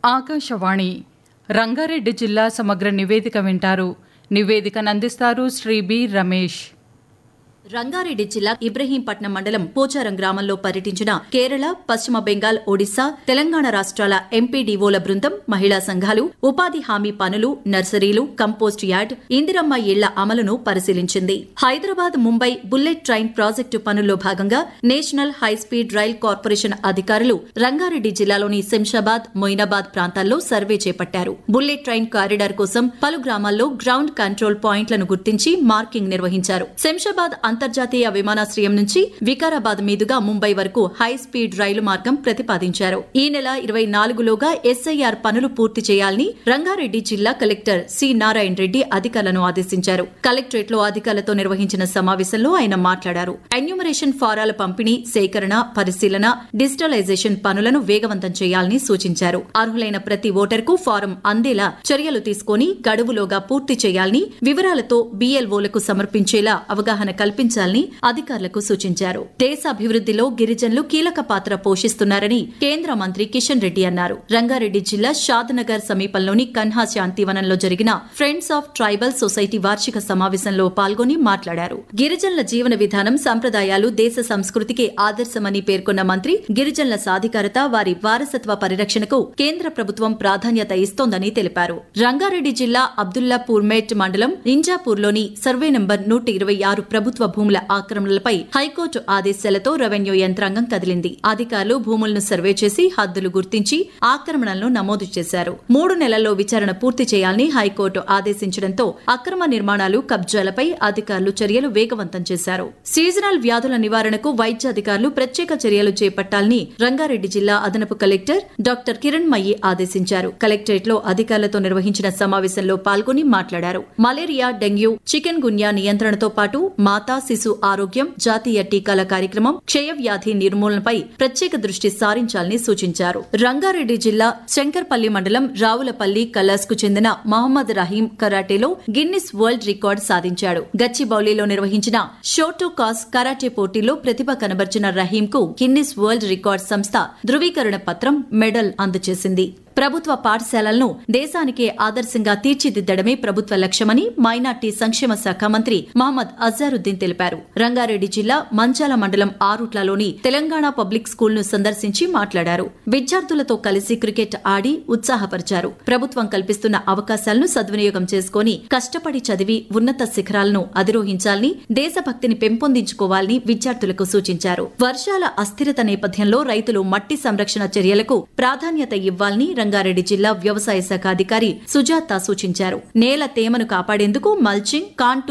ఆకాశవాణి రంగారెడ్డి జిల్లా సమగ్ర నివేదిక వింటారు నివేదికను అందిస్తారు శ్రీ బి రమేష్ రంగారెడ్డి జిల్లా ఇబ్రహీంపట్నం మండలం పోచారం గ్రామంలో పర్యటించిన కేరళ పశ్చిమ బెంగాల్ ఒడిశా తెలంగాణ రాష్ట్రాల ఎంపీడీఓల బృందం మహిళా సంఘాలు ఉపాధి హామీ పనులు నర్సరీలు కంపోస్ట్ యార్డ్ ఇందిరమ్మ ఇళ్ల అమలును పరిశీలించింది Hyderabad Mumbai bullet train project పనుల్లో భాగంగా నేషనల్ హైస్పీడ్ రైల్ కార్పొరేషన్ అధికారులు రంగారెడ్డి జిల్లాలోని శంషాబాద్ మొయినాబాద్ ప్రాంతాల్లో సర్వే చేపట్టారు బుల్లెట్ ట్రైన్ కారిడార్ కోసం పలు గ్రామాల్లో గ్రౌండ్ కంట్రోల్ పాయింట్లను గుర్తించి మార్కింగ్ నిర్వహించారు శంషాబాద్ అంతర్జాతీయ విమానాశ్రయం నుంచి వికారాబాద్ మీదుగా ముంబై వరకు హై స్పీడ్ రైలు మార్గం ప్రతిపాదించారు ఈ నెల ఇరవై నాలుగులోగా ఎస్ఐఆర్ పనులు పూర్తి చేయాలని రంగారెడ్డి జిల్లా కలెక్టర్ సి నారాయణ రెడ్డి అధికారులను ఆదేశించారు కలెక్టరేట్ లో అధికారులతో నిర్వహించిన సమావేశంలో ఆయన మాట్లాడారు ఎన్యూమరేషన్ ఫారాల పంపిణీ సేకరణ పరిశీలన డిజిటలైజేషన్ పనులను వేగవంతం చేయాలని సూచించారు అర్హులైన ప్రతి ఓటర్కు ఫారం అందేలా చర్యలు తీసుకుని గడువులోగా పూర్తి చేయాలని వివరాలతో బీఎల్ఓలకు సమర్పించేలా అవగాహన కల్పించాలని అధికారులకు సూచించారు దేశ అభివృద్దిలో గిరిజనులు కీలక పాత్ర పోషిస్తున్నారని కేంద్ర మంత్రి కిషన్ రెడ్డి అన్నారు రంగారెడ్డి జిల్లా షాద్నగర్ సమీపంలోని కన్హా శాంతివనంలో జరిగిన ఫ్రెండ్స్ ఆఫ్ ట్రైబల్ సొసైటీ వార్షిక సమావేశంలో పాల్గొని మాట్లాడారు గిరిజనుల జీవన విధానం సంప్రదాయాలు దేశ సంస్కృతికి ఆదర్శమని పేర్కొన్న మంత్రి గిరిజనుల సాధికారత వారి వారసత్వ పరిరక్షణకు కేంద్ర ప్రభుత్వం ప్రాధాన్యత ఇస్తోందని తెలిపారు రంగారెడ్డి జిల్లా అబ్దుల్లాపూర్ మేట్ మండలం ఇంజాపూర్లోని సర్వే నంబర్ నూట ఇరవై ఆరు ప్రభుత్వ భూముల ఆక్రమణలపై హైకోర్టు ఆదేశాలతో రెవెన్యూ యంత్రాంగం కదిలింది అధికారులు భూములను సర్వే చేసి హద్దులు గుర్తించి ఆక్రమణలను నమోదు చేశారు మూడు నెలల్లో విచారణ పూర్తి చేయాలని హైకోర్టు ఆదేశించడంతో అక్రమ నిర్మాణాలు కబ్జాలపై అధికారులు చర్యలు వేగవంతం చేశారు సీజనల్ వ్యాధుల నివారణకు వైద్య అధికారులు ప్రత్యేక చర్యలు చేపట్టాలని రంగారెడ్డి జిల్లా అదనపు కలెక్టర్ డాక్టర్ కిరణ్ మయ్యి ఆదేశించారు కలెక్టరేట్ లో అధికారులతో నిర్వహించిన సమావేశంలో పాల్గొని మాట్లాడారు మలేరియా డెంగ్యూ చికెన్ గున్యా నియంత్రణతో పాటు మాతా శిశు ఆరోగ్యం జాతీయ టీకాల కార్యక్రమం క్షయ వ్యాధి నిర్మూలనపై ప్రత్యేక దృష్టి సారించాలని సూచించారు రంగారెడ్డి జిల్లా శంకర్పల్లి మండలం రావులపల్లి కలాస్ కు చెందిన మహమ్మద్ రహీం కరాటేలో గిన్నిస్ వరల్డ్ రికార్డ్ సాధించాడు గచ్చిబౌలిలో నిర్వహించిన షోటో కాస్ కరాటే పోటీలో ప్రతిభ కనబర్చిన రహీం కు గిన్నిస్ వరల్డ్ రికార్డ్ సంస్థ ధృవీకరణ పత్రం మెడల్ అందజేసింది ప్రభుత్వ పాఠశాలలను దేశానికే ఆదర్శంగా తీర్చిదిద్దడమే ప్రభుత్వ లక్ష్యమని మైనార్టీ సంక్షేమ శాఖ మంత్రి మహమ్మద్ అజారుద్దీన్ తెలిపారు రంగారెడ్డి జిల్లా మంచాల మండలం ఆరుట్లలోని తెలంగాణ పబ్లిక్ స్కూల్ ను సందర్శించి మాట్లాడారు విద్యార్థులతో కలిసి క్రికెట్ ఆడి ఉత్సాహపరిచారు ప్రభుత్వం కల్పిస్తున్న అవకాశాలను సద్వినియోగం చేసుకుని కష్టపడి చదివి ఉన్నత శిఖరాలను అధిరోహించాలని దేశభక్తిని పెంపొందించుకోవాలని విద్యార్థులకు సూచించారు వర్షాల అస్థిరత నేపథ్యంలో రైతులు మట్టి సంరక్షణ చర్యలకు ప్రాధాన్యత ఇవ్వాలని రంగారెడ్డి జిల్లా వ్యవసాయ శాఖ అధికారి సుజాత సూచించారు నేల తేమను కాపాడేందుకు మల్చింగ్ కాంటూ